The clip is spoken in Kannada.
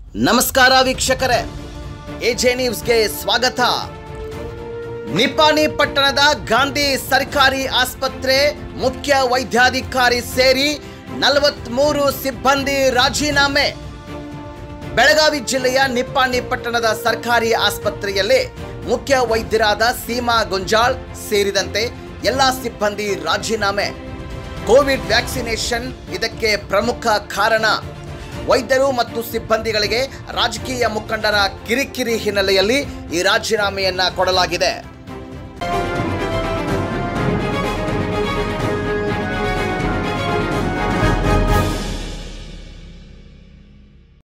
ನಮಸ್ಕಾರ ವೀಕ್ಷಕರೇ ಎಜೆ ನ್ಯೂಸ್ಗೆ ಸ್ವಾಗತ ನಿಪಾಣಿ ಪಟ್ಟಣದ ಗಾಂಧಿ ಸರ್ಕಾರಿ ಆಸ್ಪತ್ರೆ ಮುಖ್ಯ ವೈದ್ಯಾಧಿಕಾರಿ ಸೇರಿ ನಲವತ್ಮೂರು ಸಿಬ್ಬಂದಿ ರಾಜೀನಾಮೆ ಬೆಳಗಾವಿ ಜಿಲ್ಲೆಯ ನಿಪ್ಪಾಣಿ ಪಟ್ಟಣದ ಸರ್ಕಾರಿ ಆಸ್ಪತ್ರೆಯಲ್ಲಿ ಮುಖ್ಯ ವೈದ್ಯರಾದ ಸೀಮಾ ಗುಂಜಾಳ್ ಸೇರಿದಂತೆ ಎಲ್ಲ ಸಿಬ್ಬಂದಿ ರಾಜೀನಾಮೆ ಕೋವಿಡ್ ವ್ಯಾಕ್ಸಿನೇಷನ್ ಇದಕ್ಕೆ ಪ್ರಮುಖ ಕಾರಣ ವೈದ್ಯರು ಮತ್ತು ಸಿಬ್ಬಂದಿಗಳಿಗೆ ರಾಜಕೀಯ ಮುಖಂಡರ ಕಿರಿಕಿರಿ ಹಿನ್ನೆಲೆಯಲ್ಲಿ ಈ ರಾಜೀನಾಮೆಯನ್ನ ಕೊಡಲಾಗಿದೆ